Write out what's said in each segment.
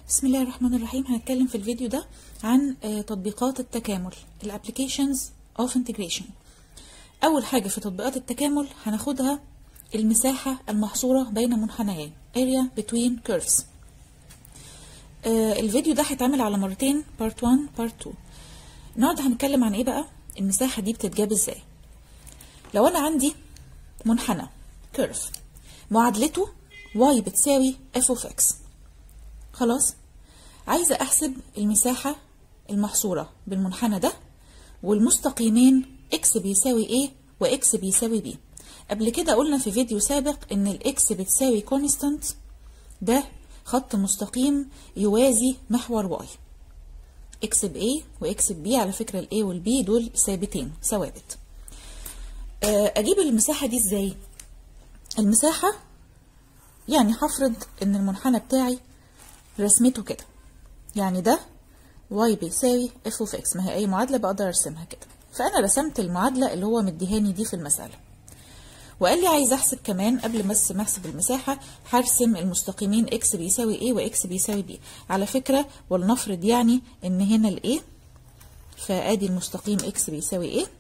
بسم الله الرحمن الرحيم هنتكلم في الفيديو ده عن آه، تطبيقات التكامل ال applications of integration أول حاجة في تطبيقات التكامل هناخدها المساحة المحصورة بين منحنيين area between curves آه، الفيديو ده هيتعمل على مرتين part 1 part 2 النهارده هنتكلم عن ايه بقى المساحة دي بتتجاب ازاي لو انا عندي منحنى كيرف معادلته y بتساوي f of x خلاص عايزة أحسب المساحة المحصورة بالمنحنى ده والمستقيمين x بيساوي a و x بيساوي b قبل كده قلنا في فيديو سابق إن ال x بتساوي constant ده خط مستقيم يوازي محور y x ب a و x ب b على فكرة ال a وال b دول ثابتين ثوابت آه، أجيب المساحة دي إزاي؟ المساحة يعني هفرض إن المنحنى بتاعي رسمته كده يعني ده y بيساوي f of x ما هي أي معادلة بقدر أرسمها كده فأنا رسمت المعادلة اللي هو مديهاني دي في المسألة وقال لي عايز أحسب كمان قبل ما أرسم أحسب المساحة هرسم المستقيمين x بيساوي a و x بيساوي b على فكرة ولنفرض يعني إن هنا ال a فأدي المستقيم x بيساوي a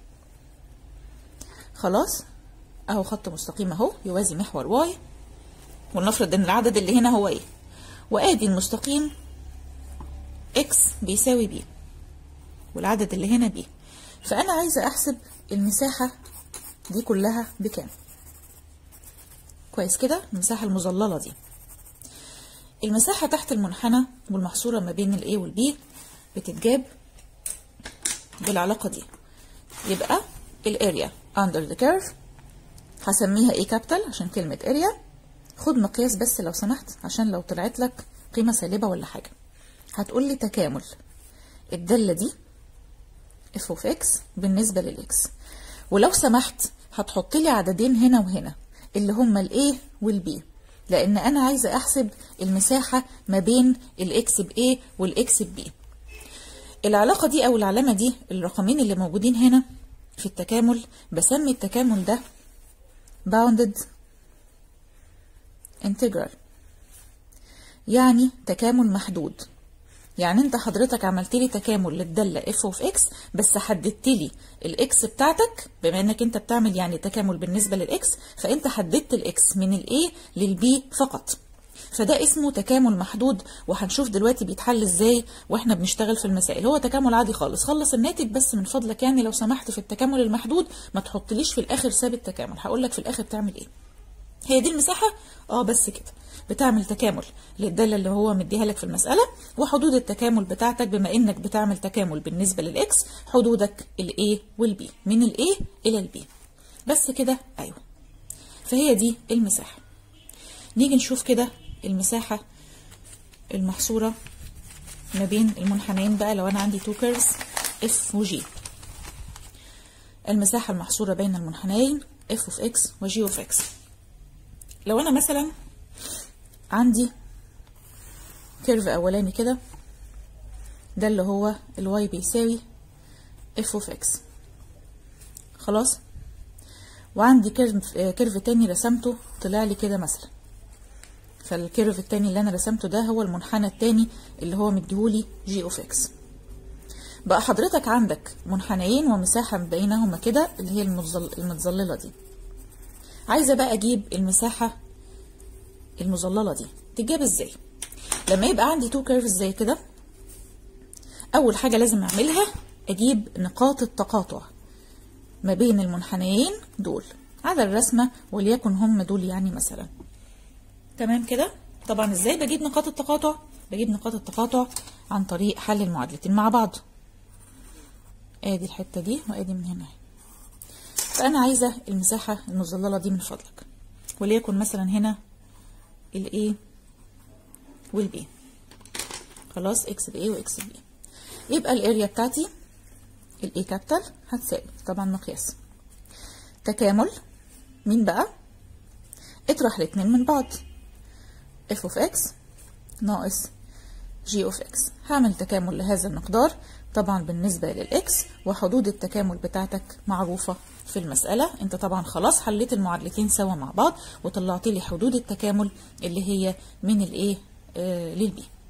خلاص أهو خط مستقيم أهو يوازي محور y ولنفرض إن العدد اللي هنا هو a وادي المستقيم x بيساوي b والعدد اللي هنا b فانا عايزه احسب المساحه دي كلها بكام كويس كده المساحه المظلله دي المساحه تحت المنحنى والمحصوره ما بين الاي والبي بتتجاب بالعلاقه دي يبقى الاريا under the curve هسميها A كابيتال عشان كلمه اريا خد مقياس بس لو سمحت عشان لو طلعت لك قيمة سالبة ولا حاجة هتقول لي تكامل الدالة دي f of x بالنسبة للإكس ولو سمحت هتحط لي عددين هنا وهنا اللي هما ال A وال B لأن أنا عايزة أحسب المساحة ما بين الإكس ب A والإكس ب B العلاقة دي أو العلامة دي الرقمين اللي موجودين هنا في التكامل بسمي التكامل ده bounded integral يعني تكامل محدود يعني انت حضرتك عملت لي تكامل للداله f of x بس حددت لي الاكس بتاعتك بما انك انت بتعمل يعني تكامل بالنسبه للاكس فانت حددت الاكس من الاي للبي فقط فده اسمه تكامل محدود وهنشوف دلوقتي بيتحل ازاي واحنا بنشتغل في المسائل هو تكامل عادي خالص خلص الناتج بس من فضلك يعني لو سمحت في التكامل المحدود ما تحطليش في الاخر ثابت تكامل هقول لك في الاخر تعمل ايه هي دي المساحه اه بس كده بتعمل تكامل للدالة اللي هو مديها لك في المسألة وحدود التكامل بتاعتك بما انك بتعمل تكامل بالنسبة للإكس حدودك ال A وال B من ال A إلى ال B بس كده أيوه فهي دي المساحة نيجي نشوف كده المساحة المحصورة ما بين المنحنيين بقى لو أنا عندي تو كيرفز F و G المساحة المحصورة بين المنحنيين F of X و G of X لو أنا مثلا عندي كيرف اولاني كده ده اللي هو الواي بيساوي اف اوف اكس خلاص وعندي كيرف كيرف تاني رسمته طلع لي كده مثلا فالكيرف التاني اللي انا رسمته ده هو المنحنى التاني اللي هو مديهولي جي اوف اكس بقى حضرتك عندك منحنيين ومساحة بينهما كده اللي هي المتظل المتظللة دي عايزة بقى اجيب المساحة المظلله دي تتجاب ازاي لما يبقى عندي تو كيرفز زي كده اول حاجه لازم اعملها اجيب نقاط التقاطع ما بين المنحنيين دول على الرسمه وليكن هم دول يعني مثلا تمام كده طبعا ازاي بجيب نقاط التقاطع بجيب نقاط التقاطع عن طريق حل المعادلتين مع بعض ادي الحته دي وادي من هنا فانا عايزه المساحه المظلله دي من فضلك وليكن مثلا هنا ال A وال B خلاص x ب A و x ب B يبقى الاريا بتاعتي ال A كابيتال هتساوي طبعا مقياس تكامل مين بقى اطرح الاتنين من بعض f of x ناقص g of x هعمل تكامل لهذا المقدار طبعا بالنسبة للإكس وحدود التكامل بتاعتك معروفة في المسألة انت طبعا خلاص حليت المعادلتين سوا مع بعض وطلعت لي حدود التكامل اللي هي من الايه آه للبي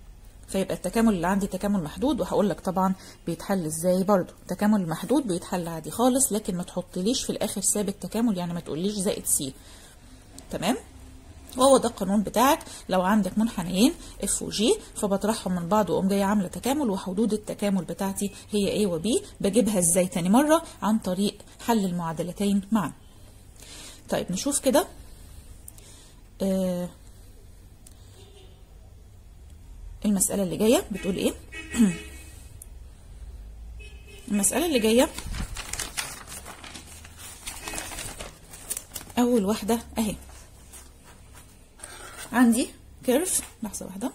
فيبقى التكامل اللي عندي تكامل محدود وهقول لك طبعا بيتحل ازاي برضو تكامل المحدود بيتحل عادي خالص لكن ما تحطليش في الاخر ثابت تكامل يعني ما تقوليش زائد سي تمام وهو ده القانون بتاعك لو عندك منحنيين اف وجي فبطرحهم من بعض واقوم جايه عامله تكامل وحدود التكامل بتاعتي هي A و B بجيبها ازاي تاني مره عن طريق حل المعادلتين معا طيب نشوف كده آه المسألة اللي جاية بتقول ايه المسألة اللي جاية أول واحدة أهي عندي كيرف لحظة واحدة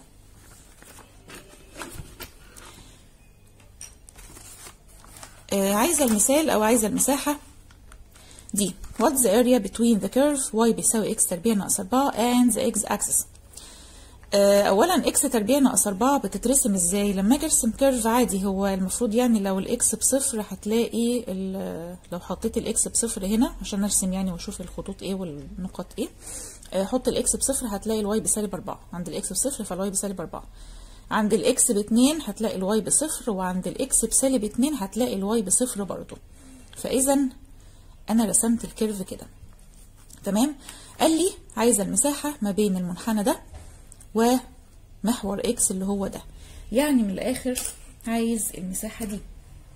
آه عايزة المثال أو عايزة المساحة دي what's the area between the curve y بيساوي x تربيع ناقص 4 and the x axis اولا اكس تربيع ناقص 4 بتترسم ازاي لما اجي ارسم كيرف عادي هو المفروض يعني لو الاكس بصفر هتلاقي لو حطيت الاكس بصفر هنا عشان ارسم يعني واشوف الخطوط ايه والنقاط ايه حط الاكس بصفر هتلاقي الواي بسالب 4 عند الاكس بصفر فالواي بسالب 4 عند الاكس باتنين هتلاقي الواي بصفر وعند الاكس بسالب اتنين هتلاقي الواي بصفر برضو فاذا انا رسمت الكيرف كده تمام قال لي عايزه المساحه ما بين المنحنى ده ومحور اكس اللي هو ده يعني من الاخر عايز المساحة دي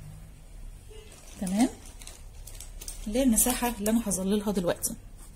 تمام اللي هي المساحة اللي انا هظللها دلوقتي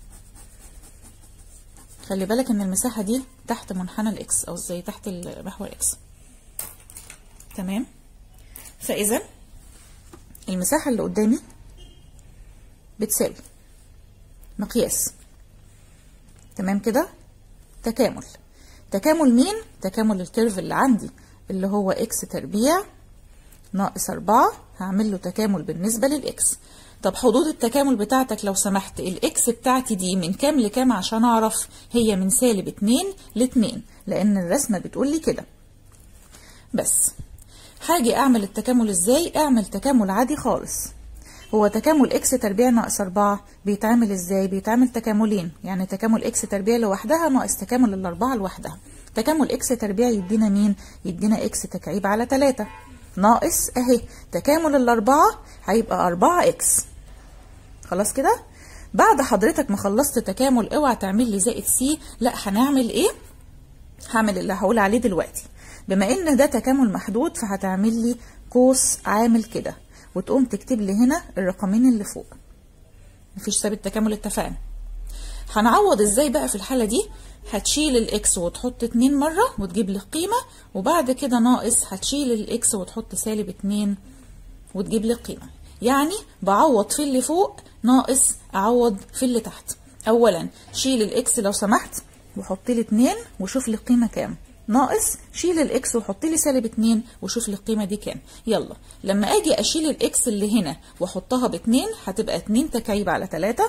خلي بالك ان المساحة دي تحت منحنى الاكس او زي تحت محور اكس تمام فاذا المساحة اللي قدامي بتساوي مقياس تمام كده تكامل تكامل مين؟ تكامل الكيرف اللي عندي اللي هو اكس تربيع ناقص أربعة هعمل له تكامل بالنسبة للإكس طب حدود التكامل بتاعتك لو سمحت الإكس بتاعتي دي من كام لكام عشان أعرف هي من سالب اتنين لاتنين لأن الرسمة بتقول لي كده بس هاجي أعمل التكامل إزاي؟ أعمل تكامل عادي خالص هو تكامل اكس تربيع ناقص أربعة بيتعمل ازاي؟ بيتعمل تكاملين يعني تكامل اكس تربيع لوحدها ناقص تكامل الأربعة لوحدها تكامل اكس تربيع يدينا مين؟ يدينا اكس تكعيب على تلاتة ناقص اهي تكامل الأربعة هيبقى أربعة اكس خلاص كده؟ بعد حضرتك ما خلصت تكامل اوعى تعمل لي زائد سي لا هنعمل ايه؟ هعمل اللي هقول عليه دلوقتي بما ان ده تكامل محدود فهتعمل لي قوس عامل كده وتقوم تكتب لي هنا الرقمين اللي فوق مفيش ثابت تكامل اتفقنا هنعوض ازاي بقى في الحالة دي هتشيل الاكس وتحط اتنين مرة وتجيب لي قيمة وبعد كده ناقص هتشيل الاكس وتحط سالب اتنين وتجيب لي قيمة يعني بعوض في اللي فوق ناقص اعوض في اللي تحت اولا شيل الاكس لو سمحت وحط لي اتنين وشوف لي القيمة كام ناقص شيل الاكس وحط لي سالب 2 وشوف لي القيمه دي كام يلا لما اجي اشيل الاكس اللي هنا واحطها ب 2 هتبقى 2 تكعيب على 3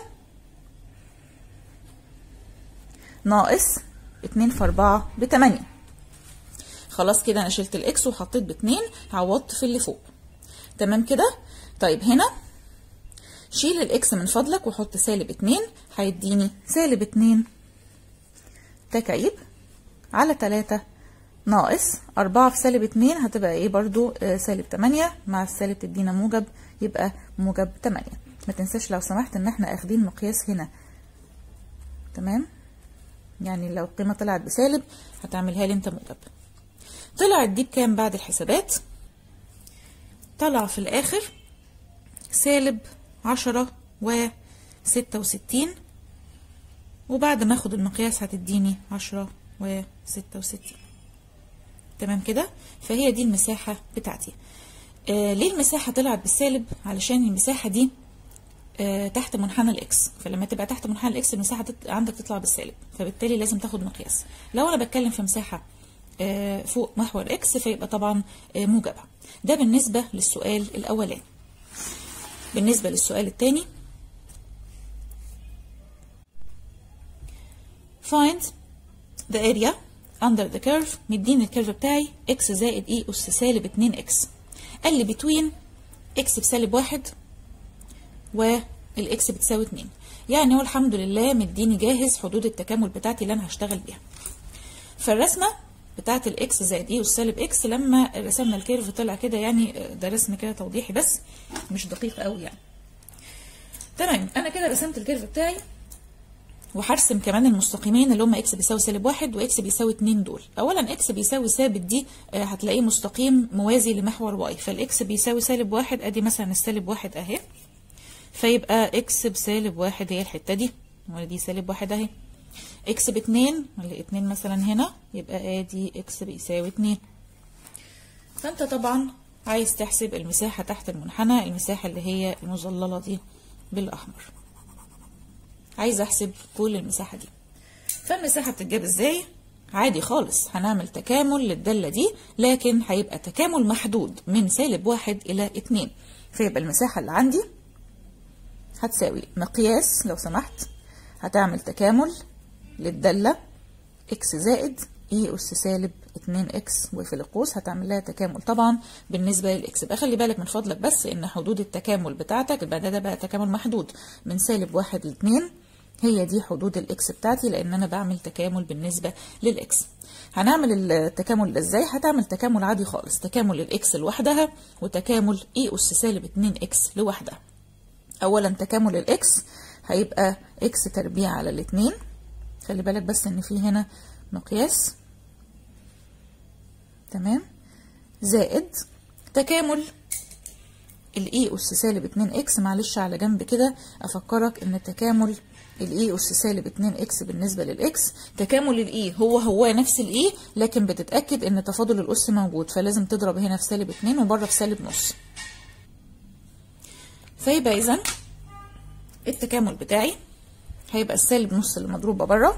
ناقص 2 في 4 ب 8 خلاص كده انا شلت الاكس وحطيت ب 2 عوضت في اللي فوق تمام كده طيب هنا شيل الاكس من فضلك وحط سالب 2 هيديني سالب 2 تكعيب على 3 ناقص 4 في سالب 2 هتبقى ايه برضو آه سالب 8 مع السالب تدينا موجب يبقى موجب 8 ما تنساش لو سمحت ان احنا اخدين مقياس هنا تمام يعني لو القيمة طلعت بسالب هتعملها لي انت موجب طلعت دي بكام بعد الحسابات طلع في الاخر سالب 10 و 66 وبعد ما اخد المقياس هتديني 10 و 66 تمام كده فهي دي المساحة بتاعتي آه ليه المساحة طلعت بالسالب علشان المساحة دي آه تحت منحنى الاكس فلما تبقى تحت منحنى الاكس المساحة تط... عندك تطلع بالسالب فبالتالي لازم تاخد مقياس لو انا بتكلم في مساحة آه فوق محور اكس فيبقى طبعا آه موجبة ده بالنسبة للسؤال الاولاني بالنسبة للسؤال الثاني find the area under the curve مديني الكيرف بتاعي x زائد e أس سالب 2 x قال لي between x بسالب واحد والإكس بتساوي 2 يعني هو الحمد لله مديني جاهز حدود التكامل بتاعتي اللي أنا هشتغل بيها فالرسمة بتاعه الاكس زائد اي والسالب اكس لما رسمنا الكيرف طلع كده يعني ده رسم كده توضيحي بس مش دقيق قوي يعني تمام انا كده رسمت الكيرف بتاعي وهرسم كمان المستقيمين اللي هم اكس بيساوي سالب واحد واكس بيساوي اتنين دول اولا اكس بيساوي ثابت دي آه، هتلاقيه مستقيم موازي لمحور واي فالاكس بيساوي سالب واحد ادي مثلا السالب واحد اهي فيبقى اكس بسالب واحد هي الحته دي ودي سالب واحد اهي اكس باتنين ولا اتنين مثلا هنا يبقى ادي اكس بيساوي اتنين فانت طبعا عايز تحسب المساحة تحت المنحنى المساحة اللي هي المظللة دي بالاحمر عايز احسب كل المساحة دي فالمساحة بتتجاب ازاي عادي خالص هنعمل تكامل للدالة دي لكن هيبقى تكامل محدود من سالب واحد الى اتنين فيبقى المساحة اللي عندي هتساوي مقياس لو سمحت هتعمل تكامل للدالة اكس زائد اي اس سالب 2 اكس وفي القوس هتعمل لها تكامل طبعا بالنسبه للاكس يبقى خلي بالك من فضلك بس ان حدود التكامل بتاعتك يبقى ده, ده بقى تكامل محدود من سالب 1 ل 2 هي دي حدود الاكس بتاعتي لان انا بعمل تكامل بالنسبه للاكس هنعمل التكامل ده ازاي هتعمل تكامل عادي خالص تكامل الاكس لوحدها وتكامل اي اس سالب 2 اكس لوحدها اولا تكامل الاكس هيبقى اكس تربيع على الاتنين خلي بالك بس ان في هنا مقياس تمام زائد تكامل الاي اس سالب 2 اكس معلش على جنب كده افكرك ان تكامل الاي اس سالب 2 اكس بالنسبه للاكس تكامل الاي هو هو نفس الاي لكن بتتاكد ان تفاضل الاس موجود فلازم تضرب هنا في سالب 2 وبره في سالب نص فيبقى اذا التكامل بتاعي هيبقى السالب نص اللي مضروبه بره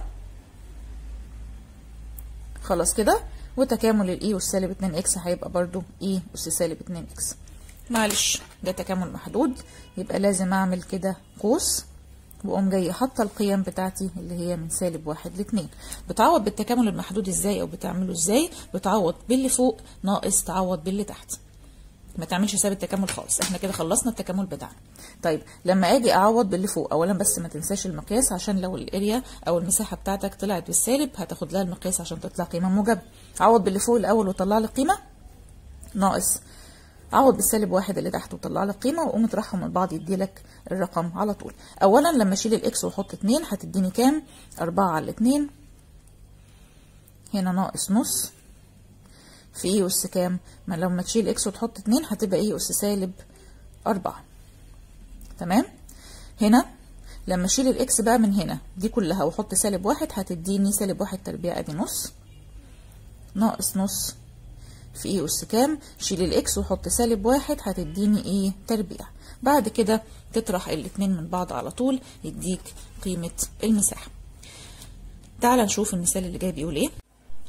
خلاص كده وتكامل الاي والسالب 2 اكس هيبقى برضو اي اس سالب 2 اكس معلش ده تكامل محدود يبقى لازم اعمل كده قوس واقوم جاي حاطه القيم بتاعتي اللي هي من سالب واحد لاتنين بتعوض بالتكامل المحدود ازاي او بتعمله ازاي بتعوض باللي فوق ناقص تعوض باللي تحت ما تعملش حساب التكامل خالص احنا كده خلصنا التكامل بتاعنا طيب لما اجي اعوض باللي فوق اولا بس ما تنساش المقياس عشان لو الاريا او المساحه بتاعتك طلعت بالسالب هتاخد لها المقياس عشان تطلع قيمه موجبه عوض باللي فوق الاول وطلع لك قيمه ناقص عوض بالسالب واحد اللي تحت وطلع لك قيمه وقوم اطرحهم من بعض يدي لك الرقم على طول اولا لما اشيل الاكس واحط اتنين هتديني كام أربعة على اتنين هنا ناقص نص في ايه اس كام ما لما تشيل اكس وتحط اتنين هتبقى ايه اس سالب أربعة تمام هنا لما اشيل الاكس بقى من هنا دي كلها واحط سالب واحد هتديني سالب واحد تربيع ادي نص ناقص نص في ايه اس كام شيل الاكس وحط سالب واحد هتديني ايه تربيع بعد كده تطرح الاتنين من بعض على طول يديك قيمة المساحة تعال نشوف المثال اللي جاي بيقول ايه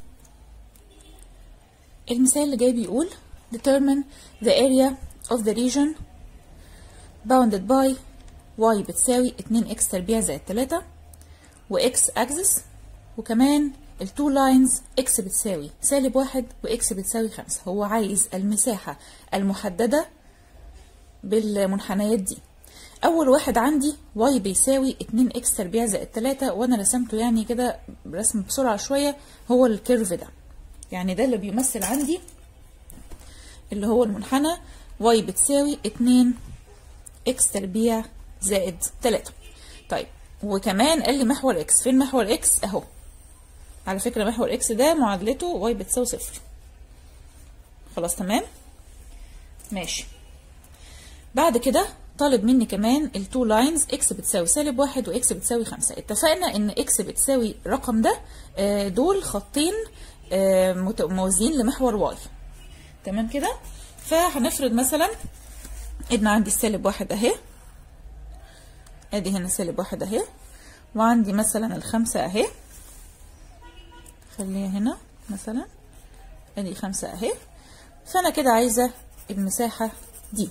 المثال اللي جاي بيقول determine the area of the region bounded by y بتساوي 2x تربيع زائد 3 و x axis وكمان التو لاينز x بتساوي سالب واحد و x بتساوي خمسة هو عايز المساحة المحددة بالمنحنيات دي أول واحد عندي y بيساوي 2x تربيع زائد 3 وأنا رسمته يعني كده رسم بسرعة شوية هو الكيرف ده يعني ده اللي بيمثل عندي اللي هو المنحنى y بتساوي 2 x تربيع زائد 3 طيب وكمان قال لي محور x فين محور x اهو على فكرة محور x ده معادلته y بتساوي صفر خلاص تمام ماشي بعد كده طالب مني كمان التو لاينز x بتساوي سالب واحد و x بتساوي خمسة اتفقنا ان x بتساوي الرقم ده دول خطين موازيين لمحور y تمام كده فهنفرض مثلا ان عندي السالب واحد اهي ادي هنا سالب واحد اهي وعندي مثلا الخمسة اهي خليها هنا مثلا ادي خمسة اهي فانا كده عايزة المساحة دي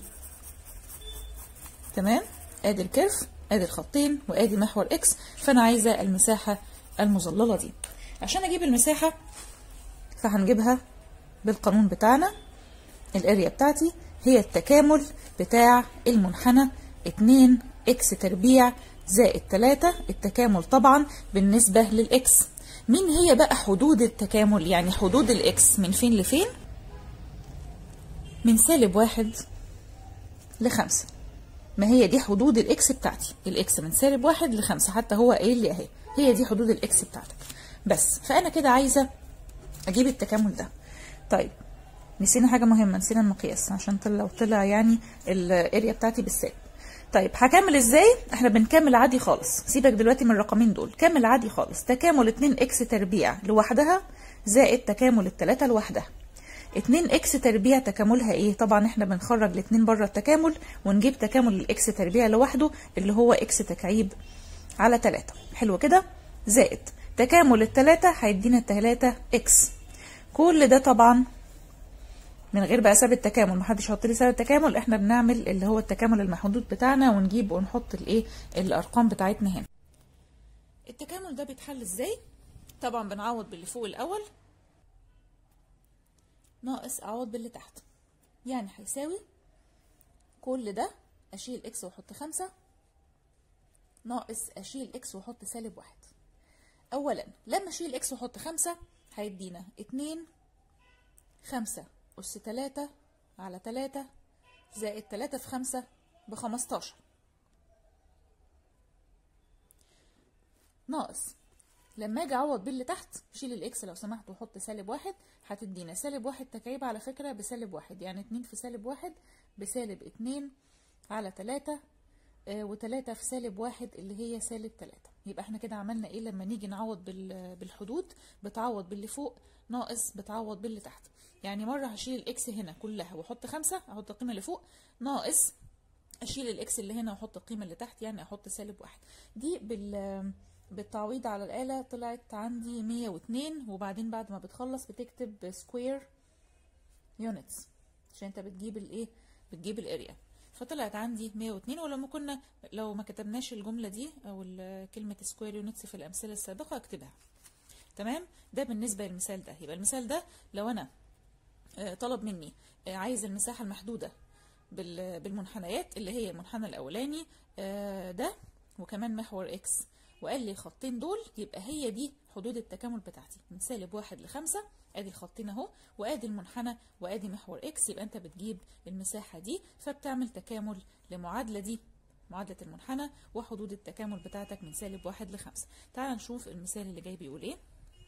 تمام ادي الكيرف ادي الخطين وادي محور اكس فانا عايزة المساحة المظللة دي عشان اجيب المساحة فهنجيبها بالقانون بتاعنا الاريا بتاعتي هي التكامل بتاع المنحنى 2 اكس تربيع زائد 3 التكامل طبعا بالنسبة للاكس مين هي بقى حدود التكامل يعني حدود الاكس من فين لفين من سالب واحد لخمسة ما هي دي حدود الاكس بتاعتي الاكس من سالب واحد لخمسة حتى هو قايل لي اهي هي دي حدود الاكس بتاعتك بس فانا كده عايزه اجيب التكامل ده طيب نسينا حاجه مهمه نسينا المقياس عشان طلع لو طلع يعني الاريا بتاعتي بالسالب طيب هكمل ازاي احنا بنكمل عادي خالص سيبك دلوقتي من الرقمين دول كمل عادي خالص تكامل 2 اكس تربيع لوحدها زائد تكامل التلاتة لوحدها 2 اكس تربيع تكاملها ايه طبعا احنا بنخرج الاتنين بره التكامل ونجيب تكامل الاكس تربيع لوحده اللي هو اكس تكعيب على 3 حلو كده زائد تكامل التلاتة هيدينا التلاتة اكس كل ده طبعا من غير بقى ساب التكامل محدش يحط لي ساب التكامل احنا بنعمل اللي هو التكامل المحدود بتاعنا ونجيب ونحط الايه الارقام بتاعتنا هنا التكامل ده بيتحل ازاي طبعا بنعوض باللي فوق الاول ناقص اعوض باللي تحت يعني هيساوي كل ده اشيل اكس واحط خمسة ناقص اشيل اكس واحط سالب واحد اولا لما اشيل اكس واحط خمسة هيدينا اتنين خمسة أس تلاتة على تلاتة زائد تلاتة في خمسة بخمستاشر ناقص لما اجي اعوض باللي تحت شيل الاكس لو سمحت وحط سالب واحد هتدينا سالب واحد تكعيب على فكرة بسالب واحد يعني اتنين في سالب واحد بسالب اتنين على تلاتة آه وتلاتة في سالب واحد اللي هي سالب تلاتة يبقى احنا كده عملنا ايه لما نيجي نعوض بالحدود بتعوض باللي فوق ناقص بتعوض باللي تحت يعني مرة هشيل الاكس هنا كلها واحط خمسة احط القيمة اللي فوق ناقص اشيل الاكس اللي هنا واحط القيمة اللي تحت يعني احط سالب واحد دي بال بالتعويض على الآلة طلعت عندي مية واتنين وبعدين بعد ما بتخلص بتكتب سكوير يونتس عشان انت بتجيب الايه بتجيب الاريا فطلعت عندي 102 ولما كنا لو ما كتبناش الجملة دي او كلمة سكوير يونتس في الامثلة السابقة اكتبها تمام ده بالنسبة للمثال ده يبقى المثال ده لو انا طلب مني عايز المساحة المحدودة بالمنحنيات اللي هي المنحنى الاولاني ده وكمان محور اكس وقال لي الخطين دول يبقى هي دي حدود التكامل بتاعتي من سالب واحد لخمسة ادي الخطين اهو وادي المنحنى وادي محور اكس يبقى انت بتجيب المساحة دي فبتعمل تكامل لمعادلة دي معادلة المنحنى وحدود التكامل بتاعتك من سالب واحد لخمسة تعال نشوف المثال اللي جاي بيقول ايه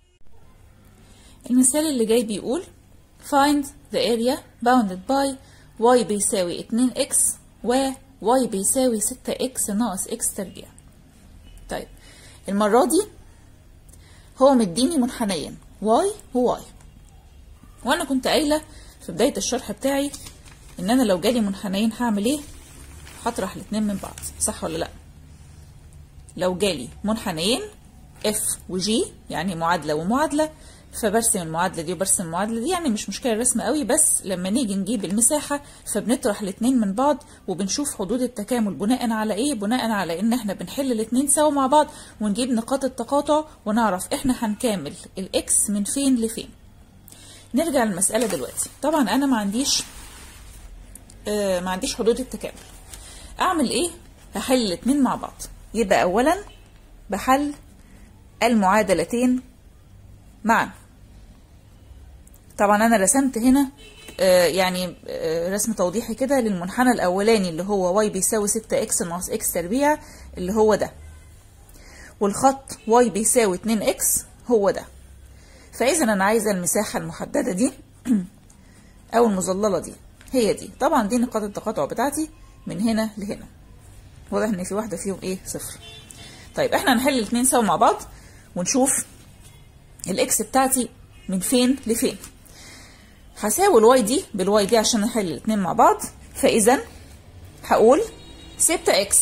المثال اللي جاي بيقول find the area bounded by y بيساوي 2x و y بيساوي 6x ناقص x تربيع طيب المرة دي هو مديني منحنيين y و y وانا كنت قايلة في بداية الشرح بتاعي ان انا لو جالي منحنيين هعمل ايه هطرح الاتنين من بعض صح ولا لا لو جالي منحنيين f و g يعني معادلة ومعادلة فبرسم المعادلة دي وبرسم المعادلة دي يعني مش مشكلة الرسم قوي بس لما نيجي نجيب المساحة فبنطرح الاتنين من بعض وبنشوف حدود التكامل بناء على ايه بناء على ان احنا بنحل الاتنين سوا مع بعض ونجيب نقاط التقاطع ونعرف احنا هنكامل الاكس من فين لفين نرجع للمسألة دلوقتي طبعا انا ما عنديش آه ما عنديش حدود التكامل اعمل ايه هحل الاتنين مع بعض يبقى اولا بحل المعادلتين معا طبعا انا رسمت هنا آه يعني آه رسم توضيحي كده للمنحنى الاولاني اللي هو y بيساوي 6x ناقص x تربيع اللي هو ده والخط y بيساوي 2x هو ده فاذا انا عايزه المساحه المحدده دي او المظلله دي هي دي طبعا دي نقاط التقاطع بتاعتي من هنا لهنا واضح ان في واحده فيهم ايه صفر طيب احنا هنحل الاثنين سوا مع بعض ونشوف الاكس بتاعتي من فين لفين هساوي الواي دي بالواي دي عشان نحل الاثنين مع بعض فاذا هقول 6 اكس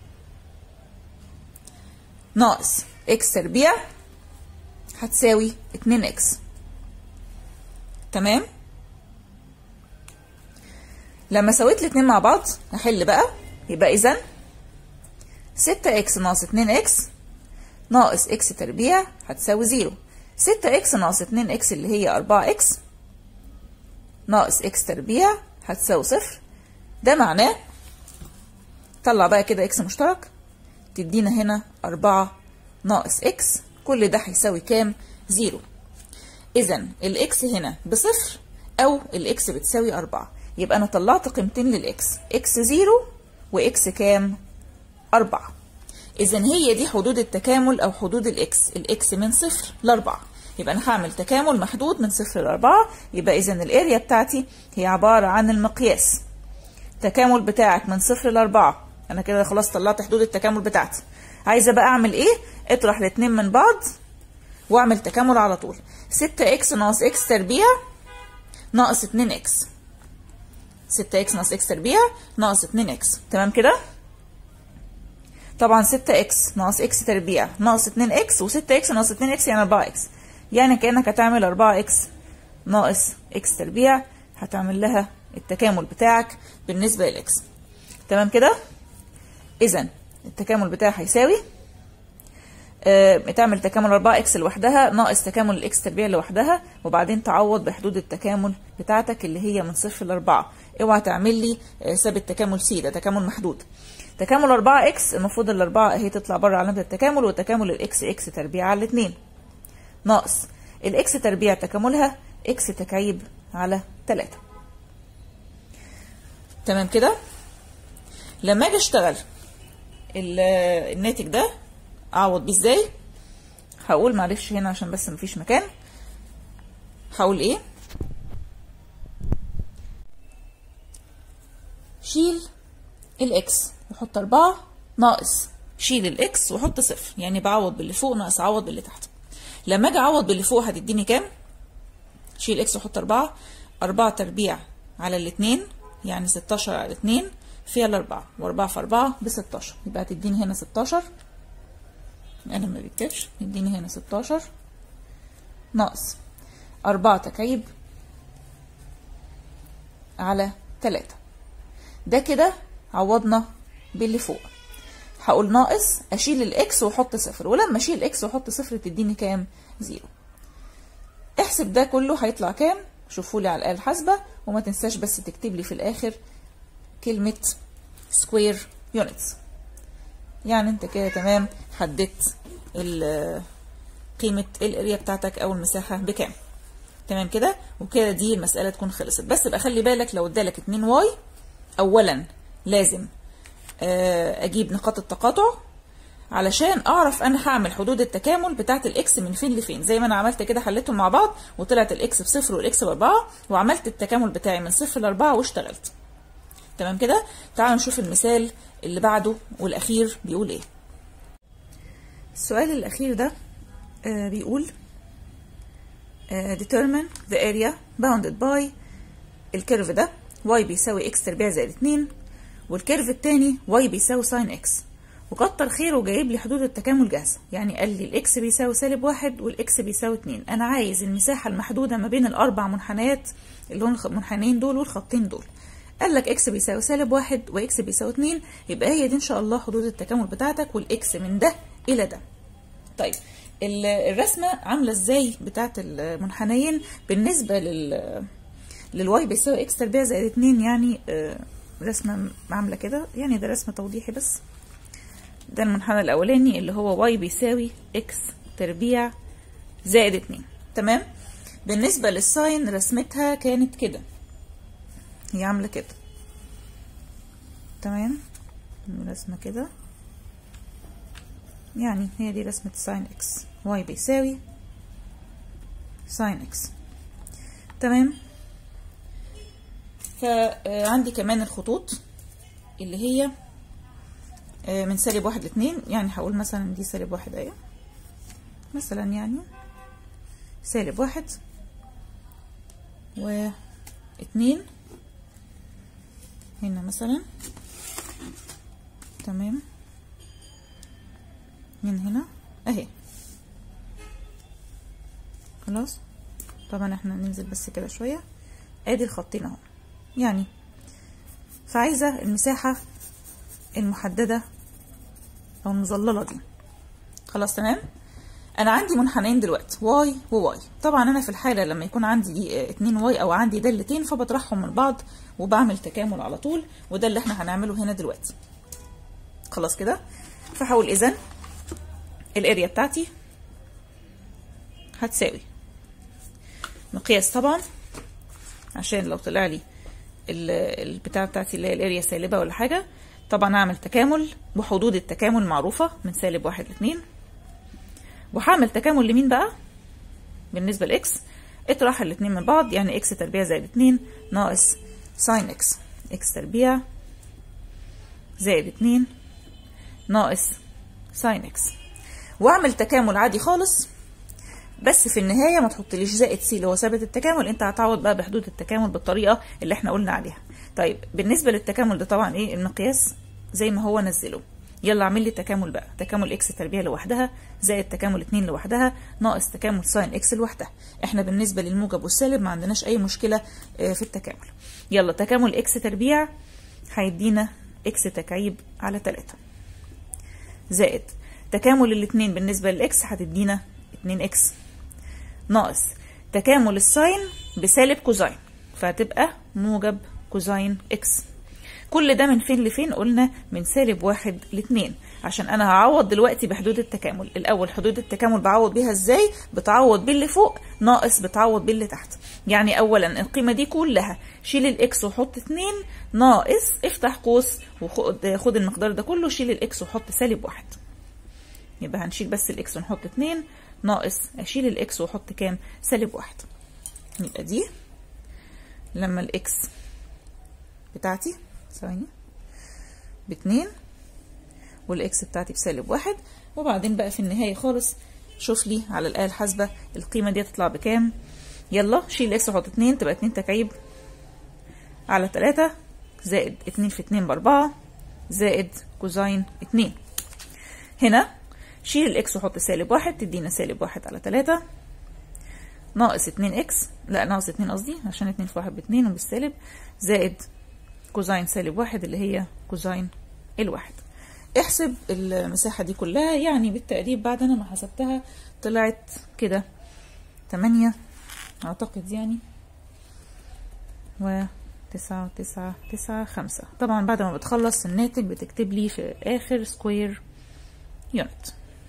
ناقص اكس تربيع هتساوي 2 اكس تمام لما سويت الاثنين مع بعض هحل بقى يبقى اذا 6 اكس ناقص 2 اكس ناقص اكس تربيع هتساوي زيرو 6 اكس ناقص 2 اكس اللي هي 4 اكس ناقص اكس تربيع هتساوي صفر ده معناه طلع بقى كده اكس مشترك تدينا هنا 4 ناقص اكس كل ده هيساوي كام زيرو اذا الاكس هنا بصفر او الاكس بتساوي أربعة يبقى انا طلعت قيمتين للاكس اكس زيرو واكس كام أربعة اذا هي دي حدود التكامل او حدود الاكس الاكس من صفر لأربعة يبقى انا هعمل تكامل محدود من صفر لأربعة يبقى اذا الاريا بتاعتي هي عبارة عن المقياس التكامل بتاعك من صفر لأربعة انا كده خلاص طلعت حدود التكامل بتاعتي عايزه بقى اعمل ايه اطرح الاتنين من بعض واعمل تكامل على طول 6 اكس ناقص اكس تربيع ناقص 2 اكس 6 اكس ناقص اكس تربيع ناقص 2 اكس تمام كده طبعا 6 اكس ناقص اكس تربيع ناقص 2 اكس و6 اكس ناقص 2 اكس يعني 4 اكس يعني كانك هتعمل 4 اكس ناقص اكس تربيع هتعمل لها التكامل بتاعك بالنسبه للاكس تمام كده اذا التكامل بتاعها هيساوي آه، تعمل تكامل 4 اكس لوحدها ناقص تكامل الاكس تربيع لوحدها وبعدين تعوض بحدود التكامل بتاعتك اللي هي من صفر ل 4 اوعى تعمل لي آه، ثابت تكامل سي ده تكامل محدود تكامل 4 اكس المفروض الاربعه اهي تطلع بره علامه التكامل وتكامل الاكس اكس تربيع على الاثنين ناقص الاكس تربيع تكاملها اكس تكعيب على 3 تمام كده لما اجي اشتغل ال- الناتج ده اعوض بيه ازاي هقول معلش هنا عشان بس مفيش مكان هقول ايه شيل الاكس وحط أربعة ناقص شيل الاكس وحط صفر يعني بعوض باللي فوق ناقص اعوض باللي تحت لما اجي اعوض باللي فوق هتديني كام شيل اكس وحط أربعة أربعة تربيع على الاتنين يعني ستاشر على اتنين فيها الأربعة وأربعة في أربعة بستاشر يبقى هتديني هنا ستاشر أنا ما بكتبش يديني هنا ستاشر ناقص أربعة تكعيب على تلاتة ده كده عوضنا باللي فوق هقول ناقص اشيل الاكس واحط صفر ولما اشيل الاكس واحط صفر تديني كام زيرو احسب ده كله هيطلع كام شوفوا لي على الاله الحاسبه وما تنساش بس تكتب لي في الاخر كلمه سكوير يونتس يعني انت كده تمام حددت ال- قيمه الاريا بتاعتك او المساحه بكام تمام كده وكده دي المساله تكون خلصت بس بقى خلي بالك لو ادالك 2 واي اولا لازم آه، اجيب نقاط التقاطع علشان اعرف انا هعمل حدود التكامل بتاعه الاكس من فين لفين زي ما انا عملت كده حليتهم مع بعض وطلعت الاكس بصفر والاكس باربعه وعملت التكامل بتاعي من صفر لاربعه واشتغلت تمام كده تعالوا نشوف المثال اللي بعده والاخير بيقول ايه السؤال الاخير ده آه، بيقول آه، determine the area bounded by الكيرف ده y بيساوي x تربيع زائد 2 والكيرف التاني y بيساوي ساين x وكتر خيره جايب لي حدود التكامل جاهزة يعني قال لي الاكس بيساوي سالب واحد والاكس بيساوي اتنين انا عايز المساحة المحدودة ما بين الاربع منحنيات اللي هم المنحنيين دول والخطين دول قال لك اكس بيساوي سالب واحد واكس بيساوي اتنين يبقى هي دي ان شاء الله حدود التكامل بتاعتك والاكس من ده الى ده طيب ال- الرسمة عاملة ازاي بتاعت المنحنيين بالنسبة لل للواي بيساوي اكس تربيع زائد اتنين يعني آه، رسمة عاملة كده يعني ده رسم توضيحي بس ده المنحنى الأولاني اللي هو واي بيساوي اكس تربيع زائد اتنين تمام بالنسبة للساين رسمتها كانت كده هي عاملة كده تمام رسمة كده يعني هي دي رسمة ساين اكس واي بيساوي ساين اكس تمام فعندي كمان الخطوط اللي هي آه، من سالب واحد لاتنين يعني هقول مثلا دي سالب واحد اهي مثلا يعني سالب واحد واتنين هنا مثلا تمام من هنا اهي خلاص طبعا احنا ننزل بس كده شوية ادي الخطين اهو يعني فعايزة المساحة المحددة او المظللة دي خلاص تمام انا عندي منحنيين دلوقتي واي وواي طبعا انا في الحالة لما يكون عندي دي آه، اتنين واي او عندي دالتين فبطرحهم من بعض وبعمل تكامل على طول وده اللي احنا هنعمله هنا دلوقتي خلاص كده فهقول اذا الاريا بتاعتي هتساوي مقياس طبعا عشان لو طلع لي البتاع بتاعتي اللي هي الاريا سالبة ولا حاجة طبعا اعمل تكامل وحدود التكامل معروفة من سالب واحد لاتنين وهعمل تكامل لمين بقى بالنسبة لاكس اطرح الاتنين من بعض يعني اكس تربيع زائد اتنين ناقص ساين اكس اكس تربيع زائد اتنين ناقص ساين اكس واعمل تكامل عادي خالص بس في النهاية ما تحطليش زائد سي اللي هو ثابت التكامل انت هتعوض بقى بحدود التكامل بالطريقة اللي احنا قلنا عليها طيب بالنسبة للتكامل ده طبعا ايه المقياس زي ما هو نزله يلا اعمل لي تكامل بقى تكامل اكس تربيع لوحدها زائد تكامل 2 لوحدها ناقص تكامل ساين اكس لوحدها احنا بالنسبة للموجب والسالب ما عندناش اي مشكلة في التكامل يلا تكامل اكس تربيع هيدينا اكس تكعيب على 3 زائد تكامل الاتنين بالنسبة للاكس هتدينا 2 اكس ناقص تكامل الساين بسالب كوزاين فهتبقى موجب كوزاين اكس كل ده من فين لفين قلنا من سالب واحد لاتنين عشان انا هعوض دلوقتي بحدود التكامل الاول حدود التكامل بعوض بيها ازاي بتعوض باللي فوق ناقص بتعوض باللي تحت يعني اولا القيمه دي كلها شيل الاكس وحط اتنين ناقص افتح قوس وخد خد المقدار ده كله شيل الاكس وحط سالب واحد يبقى هنشيل بس الاكس ونحط اتنين ناقص اشيل الاكس واحط كام سالب واحد يبقى دي لما الاكس بتاعتي ثواني باتنين والاكس بتاعتي بسالب واحد وبعدين بقى في النهاية خالص شوف لي على الآلة الحاسبة القيمة دي هتطلع بكام يلا شيل اكس وحط اتنين تبقى اتنين تكعيب على تلاتة زائد اتنين في اتنين باربعة زائد كوزاين اتنين هنا شيل الاكس وحط سالب واحد تدينا سالب واحد على تلاتة ناقص اتنين اكس لا ناقص اتنين قصدي عشان اتنين في واحد باتنين وبالسالب زائد كوزاين سالب واحد اللي هي كوزاين الواحد احسب المساحة دي كلها يعني بالتقريب بعد انا ما حسبتها طلعت كده تمانية اعتقد يعني و تسعة وتسعة تسعة خمسة طبعا بعد ما بتخلص الناتج بتكتب لي في اخر سكوير يونت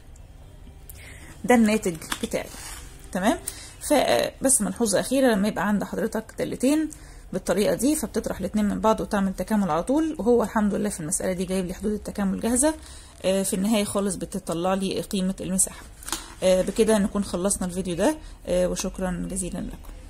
ده الناتج بتاعي تمام فبس ملحوظة أخيرة لما يبقى عند حضرتك دالتين بالطريقة دي فبتطرح الاتنين من بعض وتعمل تكامل على طول وهو الحمد لله في المسألة دي جايب لي حدود التكامل جاهزة في النهاية خالص بتطلع لي قيمة المساحة بكده نكون خلصنا الفيديو ده وشكرا جزيلا لكم